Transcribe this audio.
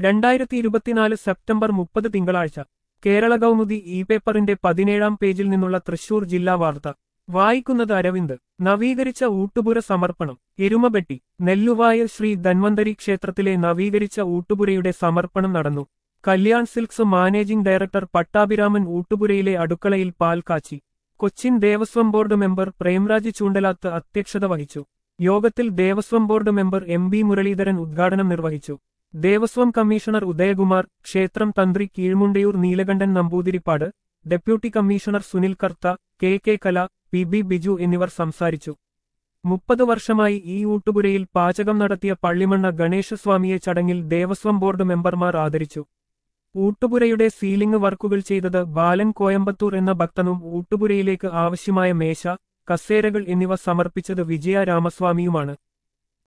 രണ്ടായിരത്തി ഇരുപത്തിനാല് സെപ്റ്റംബർ മുപ്പത് തിങ്കളാഴ്ച കേരള കൗമുദി ഇ പേപ്പറിന്റെ പതിനേഴാം പേജിൽ നിന്നുള്ള തൃശൂർ ജില്ലാ വാർത്ത വായിക്കുന്നത് അരവിന്ദ് നവീകരിച്ച ഊട്ടുപുര സമർപ്പണം എരുമബെട്ടി നെല്ലുവായ ശ്രീ ധന്വന്തരി ക്ഷേത്രത്തിലെ നവീകരിച്ച ഊട്ടുപുരയുടെ സമർപ്പണം നടന്നു Kalyan Silks managing director Pattabhiraman ഊട്ടുപുരയിലെ അടുക്കളയിൽ പാൽ കാച്ചി കൊച്ചിൻ ദേവസ്വം ബോർഡ് മെമ്പർ പ്രേംരാജ് ചൂണ്ടലാത്ത് അധ്യക്ഷത വഹിച്ചു യോഗത്തിൽ Devaswom board member M B Muraleedharan ഉദ്ഘാടനം നിർവഹിച്ചു ദേവസ്വം കമ്മീഷണർ ഉദയകുമാർ ക്ഷേത്രം തന്ത്രി Keezhmundayoor Neelakantan Namboothiripad deputy commissioner Sunil Kartha K K Kala P B Biju എന്നിവർ സംസാരിച്ചു മുപ്പത് വർഷമായി ഈ ഊട്ടുപുരയിൽ പാചകം നടത്തിയ പള്ളിമണ്ണ ഗണേശസ്വാമിയെ ചടങ്ങിൽ ദേവസ്വം ബോർഡ് മെമ്പർമാർ ആദരിച്ചു ഊട്ടുപുരയുടെ സീലിംഗ് വർക്കുകൾ ചെയ്തത് ബാലൻ കോയമ്പത്തൂർ എന്ന ഭക്തനും ഊട്ടുപുരയിലേക്ക് ആവശ്യമായ മേശ കസേരകൾ എന്നിവ സമർപ്പിച്ചത് വിജയ രാമസ്വാമിയുമാണ്